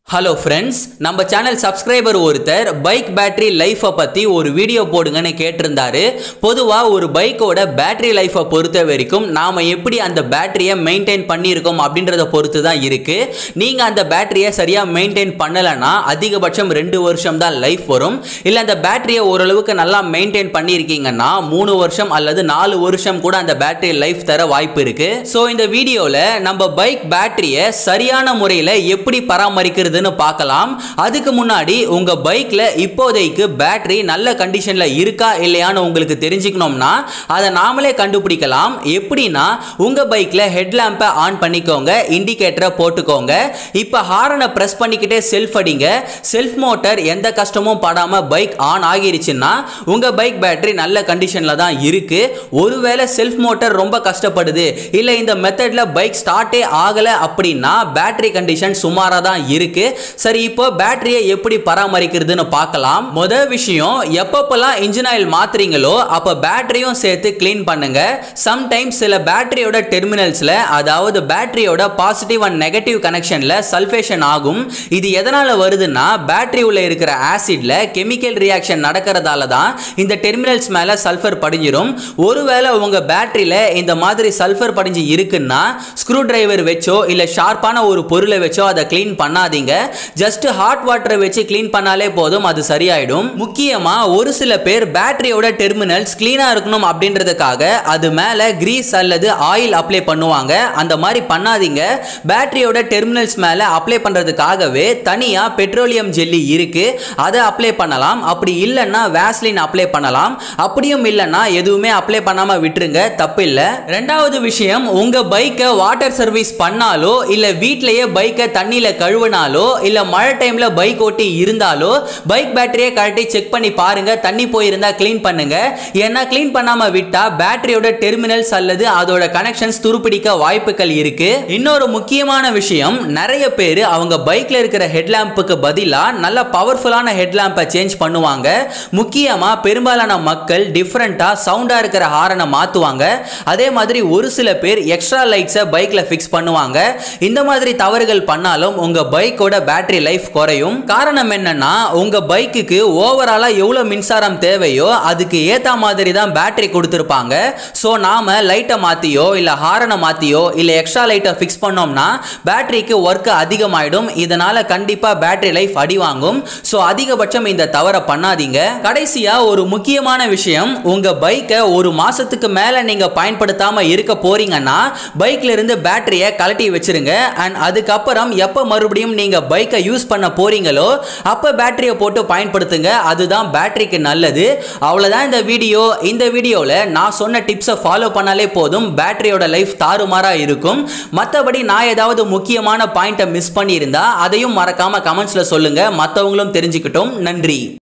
hello friends நம்ம channel subscriber ஒருத்தர் bike battery லைஃப்பை பற்றி ஒரு வீடியோ போடுங்கன்னு கேட்டிருந்தாரு பொதுவாக ஒரு பைக்கோட பேட்டரி லைஃப்பை பொறுத்த வரைக்கும் நாம் எப்படி அந்த பேட்டரியை மெயின்டைன் பண்ணியிருக்கோம் அப்படின்றத பொறுத்து தான் இருக்குது நீங்கள் அந்த பேட்டரியை சரியாக மெயின்டைன் பண்ணலைன்னா அதிகபட்சம் ரெண்டு வருஷம் தான் லைஃப் வரும் இல்லை அந்த பேட்டரியை ஓரளவுக்கு நல்லா மெயின்டைன் பண்ணியிருக்கீங்கன்னா மூணு வருஷம் அல்லது நாலு வருஷம் கூட அந்த பேட்டரி லைஃப் தர வாய்ப்பு இருக்குது ஸோ இந்த வீடியோவில் நம்ம பைக் பேட்டரியை சரியான முறையில் எப்படி பராமரிக்கிறதுன்னு பார்க்கலாம் அதுக்கு முன்னாடி உங்க பைக்ல இப்போதைக்கு பேட்டரி நல்ல கண்டிஷன்ல இருக்கா இல்லையான்னு உங்களுக்கு தெரிஞ்சுக்கணும்னா அதை நாமளே கண்டுபிடிக்கலாம் எப்படின்னா உங்க பைக்ல ஹெட்லாம்பை ஆன் பண்ணிக்கோங்க இண்டிகேட்டரை போட்டுக்கோங்க இப்போ ஹாரனை பிரஸ் பண்ணிக்கிட்டே செல்ஃப் அடிங்க செல்ஃப் மோட்டர் எந்த கஷ்டமும் படாம பைக் ஆன் ஆகிருச்சுன்னா உங்க பைக் பேட்டரி நல்ல கண்டிஷன்ல தான் இருக்கு ஒருவேளை செல்ஃப் மோட்டர் ரொம்ப கஷ்டப்படுது இல்லை இந்த மெத்தட்ல பைக் ஸ்டார்ட்டே ஆகலை அப்படின்னா பேட்டரி கண்டிஷன் சுமாராக தான் இருக்கு சரி இப்போ பேட்டரியை எப்படி பராமரிக்கிறதுன்னு பார்க்கலாம் முதல் விஷயம் எப்பப்பெல்லாம் இன்ஜின் ஆயில் மாத்துறீங்களோ அப்போ பேட்டரியும் சேர்த்து க்ளீன் பண்ணுங்க சம்டைம்ஸ் சில பேட்டரியோட டெர்மினல்ஸ்ல அதாவது பேட்டரியோட பாசிட்டிவ் அண்ட் நெகட்டிவ் கனெக்ஷன்ல சல்ஃபேஷன் ஆகும் இது எதனால வருதுன்னா பேட்டரி உள்ள இருக்கிற ஆசிட்ல கெமிக்கல் ரியாக்ஷன் நடக்கிறதால தான் இந்த டெர்மினல்ஸ் மேல சல்ஃபர் படிஞ்சிரும் ஒருவேளை உங்க பேட்டரியில இந்த மாதிரி சல்ஃபர் படிஞ்சு இருக்குன்னா ஸ்க்ரூ டிரைவர் வச்சோ இல்ல ஷார்ப்பான ஒரு பொருளை வச்சோ அதை க்ளீன் பண்ணாதீங்க ஜஸ்ட் ஹாட் வாட்டரை வச்சு க்ளீன் பண்ணாலே போதும் அது சரியாயிடும் முக்கியமா ஒரு சில பேர் பேட்டரியோட டெர்மினல்ஸ் கிளீனா இருக்கணும் அப்படின்றதுக்காக அது மேல கிரீஸ் அல்லது ஆயில் அப்ளை பண்ணுவாங்க அந்த மாதிரி பண்ணாதீங்க பேட்டரியோட டெர்மினல்ஸ் மேல அப்ளை பண்றதுக்காகவே தனியா பெட்ரோலியம் ஜெல்லி இருக்கு அதை அப்ளை பண்ணலாம் அப்படி இல்லைன்னா வேஸ்லின் அப்ளை பண்ணலாம் அப்படியும் இல்லைன்னா எதுவுமே அப்ளை பண்ணாம விட்டுருங்க தப்பு இல்லை ரெண்டாவது விஷயம் உங்க பைக்கை வாட்டர் சர்வீஸ் பண்ணாலோ இல்ல வீட்லயே பைக்கை தண்ணியில கழுவினாலோ இல்ல மழை டைம்ல பைக் ஓட்டி இருந்தாலோ பைக் பேட்டரியை கழட்டி செக் பண்ணி பாருங்க தண்ணி போயிருந்தா க்ளீன் பண்ணுங்க ஏன்னா க்ளீன் பண்ணாம விட்டா பேட்டரியோட டெர்மினல்ஸ் அல்லது அதோட கனெக்ஷன்ஸ் துருப்பிடிக்க வாய்ப்புகள் இருக்கு இன்னொரு முக்கியமான விஷயம் நிறைய பேர் அவங்க பைக்ல இருக்கிற ஹெட்லாம்புக்கு பதிலா நல்ல பவர்ஃபுல்லான ஹெட்லாம்பை சேஞ்ச் பண்ணுவாங்க முக்கியமா பெரும்பாலான மக்கள் டிஃப்ரெண்டா சவுண்டா இருக்கிற ஹாரனை மாத்துவாங்க அதே மாதிரி ஒரு சில பேர் எக்ஸ்ட்ரா லைட்ஸை பைக்ல ஃபிக்ஸ் பண்ணுவாங்க இந்த மாதிரி தவறுகள் பண்ணாலும் உங்க பைக்கோட பேட்டரி லைஃப் குறையும் காரணம் என்னன்னா உங்க பைக்குக்கு ஓவராலா எவ்வளவு மின்சாரம் தேவையோ அதுக்கு ஏத்த மாதிரி தான் பேட்டரி கொடுத்துருப்பாங்க ஸோ நாம லைட்டை மாத்தியோ இல்ல ஹாரனை மாத்தியோ இல்ல எக்ஸ்ட்ரா லைட்டை ஃபிக்ஸ் பண்ணோம்னா பேட்டரிக்கு ஒர்க் அதிகமாயிடும் இதனால கண்டிப்பா பேட்டரி லைஃப் அடி வாங்கும் ஸோ அதிகபட்சம் இந்த தவறை பண்ணாதீங்க கடைசியா ஒரு முக்கியமான விஷயம் உங்க பைக்கை ஒரு மாசத்துக்கு மேல நீங்க பயன்படுத்தாம இருக்க போறீங்கன்னா பைக்ல இருந்து பேட்டரியை கழட்டி வச்சிருங்க அண்ட் அதுக்கப்புறம் எப்போ மறுபடியும் நீங்க பைக்கை யூஸ் பண்ண போறீங்களோ அப்போ பேட்டரியை போட்டு பயன்படுத்துங்க அதுதான் பேட்டரிக்கு நல்லது அவ்வளோதான் இந்த வீடியோ இந்த வீடியோவில் நான் சொன்ன டிப்ஸை ஃபாலோ பண்ணாலே போதும் பேட்டரியோட லைஃப் தாறுமாறாக இருக்கும் மற்றபடி நான் ஏதாவது முக்கியமான பாயிண்ட்டை மிஸ் பண்ணியிருந்தா அதையும் மறக்காம கமெண்ட்ஸில் சொல்லுங்க மற்றவங்களும் தெரிஞ்சுக்கிட்டோம் நன்றி